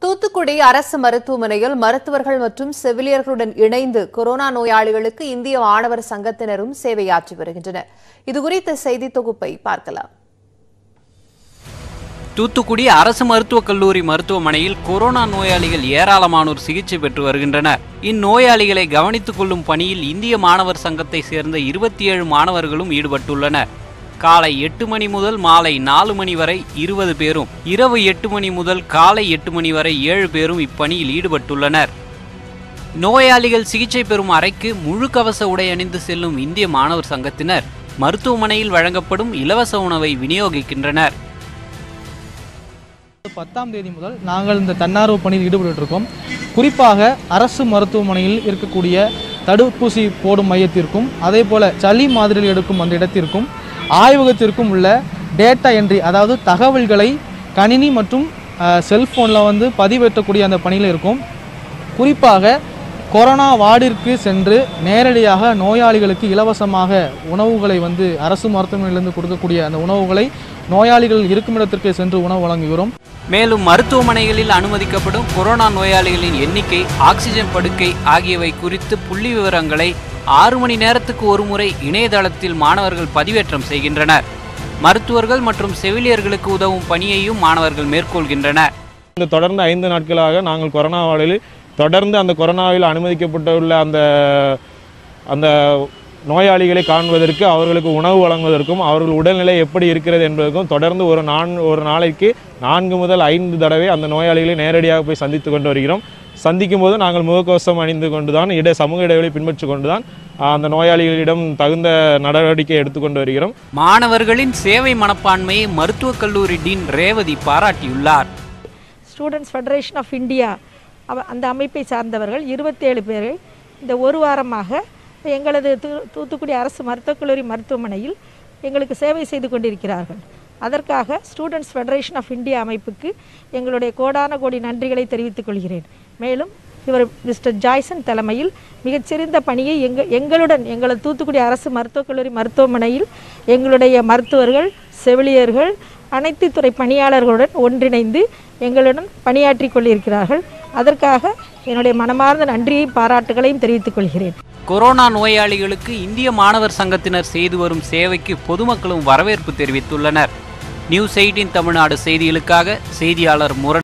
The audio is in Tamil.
தூத்துக்குடி அரசு மருத்துவமனையில் மருத்துவர்கள் மற்றும் செவிலியர்களுடன் இணைந்து கொரோனா நோயாளிகளுக்கு இந்திய மாணவர் சங்கத்தினரும் சேவையாற்றி வருகின்றனர் இதுகுறித்த செய்தி தொகுப்பை பார்க்கலாம் தூத்துக்குடி அரசு மருத்துவக் கல்லூரி மருத்துவமனையில் கொரோனா நோயாளிகள் ஏராளமானோர் சிகிச்சை பெற்று வருகின்றனர் இந்நோயாளிகளை கவனித்துக் கொள்ளும் பணியில் இந்திய மாணவர் சங்கத்தை சேர்ந்த இருபத்தி ஏழு மாணவர்களும் ஈடுபட்டுள்ளனர் காலை எட்டு மணி முதல் மாலை நாலு மணி வரை இருபது பேரும் இரவு எட்டு மணி முதல் காலை எட்டு மணி வரை ஏழு பேரும் இப்பணியில் ஈடுபட்டுள்ளனர் நோயாளிகள் சிகிச்சை பெறும் அறைக்கு முழு கவச உடை அணிந்து செல்லும் இந்திய மாணவர் சங்கத்தினர் மருத்துவமனையில் வழங்கப்படும் இலவச உணவை விநியோகிக்கின்றனர் பத்தாம் தேதி முதல் நாங்கள் இந்த தன்னார்வ பணியில் ஈடுபட்டு இருக்கோம் குறிப்பாக அரசு மருத்துவமனையில் இருக்கக்கூடிய தடுப்பூசி போடும் மையத்திற்கும் அதே போல சளி மாதிரிகள் எடுக்கும் அந்த இடத்திற்கும் ஆய்வகத்திற்கும் உள்ள டேட்டா என்ட்ரி அதாவது தகவல்களை கணினி மற்றும் செல்ஃபோனில் வந்து பதிவேற்றக்கூடிய அந்த பணியில் இருக்கும் குறிப்பாக கொரோனா வார்டிற்கு சென்று நேரடியாக நோயாளிகளுக்கு இலவசமாக உணவுகளை வந்து அரசு மருத்துவமனையிலிருந்து கொடுக்கக்கூடிய அந்த உணவுகளை நோயாளிகள் இருக்கும் இடத்திற்கு சென்று உணவு வழங்குகிறோம் மேலும் மருத்துவமனைகளில் அனுமதிக்கப்படும் கொரோனா நோயாளிகளின் எண்ணிக்கை ஆக்சிஜன் படுக்கை ஆகியவை குறித்து புள்ளி விவரங்களை ஆறு மணி நேரத்துக்கு ஒருமுறை இணையதளத்தில் மாணவர்கள் பதிவேற்றம் செய்கின்றனர் மருத்துவர்கள் மற்றும் செவிலியர்களுக்கு உதவும் பணியையும் மாணவர்கள் மேற்கொள்கின்றனர் இந்த தொடர்ந்து ஐந்து நாட்களாக நாங்கள் கொரோனா வார்டில் தொடர்ந்து அந்த கொரோனாவில் அனுமதிக்கப்பட்டுள்ள அந்த அந்த நோயாளிகளை காண்பதற்கு அவர்களுக்கு உணவு வழங்குவதற்கும் அவர்கள் உடல்நிலை எப்படி இருக்கிறது என்பதற்கும் தொடர்ந்து ஒரு நான் ஒரு நாளைக்கு நான்கு முதல் ஐந்து தடவை அந்த நோயாளிகளை நேரடியாக போய் சந்தித்து கொண்டு வருகிறோம் சந்திக்கும் போது நாங்கள் முகக்கவசம் அணிந்து கொண்டு தான் இட சமூக இடைவெளி பின்பற்றி கொண்டு தான் அந்த நோயாளிகளிடம் தகுந்த நடவடிக்கை எடுத்துக்கொண்டு வருகிறோம் மாணவர்களின் சேவை மனப்பான்மையை மருத்துவக் கல்லூரி டீன் ரேவதி பாராட்டியுள்ளார் ஸ்டூடெண்ட்ஸ் ஃபெடரேஷன் ஆஃப் இந்தியா அவ அந்த அமைப்பை சார்ந்தவர்கள் இருபத்தேழு பேர் இந்த ஒரு வாரமாக எங்களது தூ தூத்துக்குடி அரசு மருத்துவக் கல்லூரி மருத்துவமனையில் எங்களுக்கு சேவை செய்து கொண்டிருக்கிறார்கள் அதற்காக ஸ்டூடெண்ட்ஸ் ஃபெடரேஷன் ஆஃப் இந்தியா அமைப்புக்கு எங்களுடைய கோடான கோடி நன்றிகளை தெரிவித்துக் கொள்கிறேன் மேலும் இவர் மிஸ்டர் ஜாய்சன் தலைமையில் மிகச்சிறந்த பணியை எங்க எங்களுடன் எங்களது தூத்துக்குடி அரசு மருத்துவக் கல்லூரி மருத்துவமனையில் எங்களுடைய மருத்துவர்கள் செவிலியர்கள் அனைத்து துறை பணியாளர்களுடன் ஒன்றிணைந்து எங்களுடன் பணியாற்றி கொண்டிருக்கிறார்கள் அதற்காக என்னுடைய மனமார்ந்த நன்றியை பாராட்டுகளையும் தெரிவித்துக் கொள்கிறேன் கொரோனா நோயாளிகளுக்கு இந்திய மாணவர் சங்கத்தினர் செய்து வரும் சேவைக்கு பொதுமக்களும் வரவேற்பு தெரிவித்துள்ளனர் நியூஸ் எயிட்டின் தமிழ்நாடு செய்திகளுக்காக செய்தியாளர் முரளி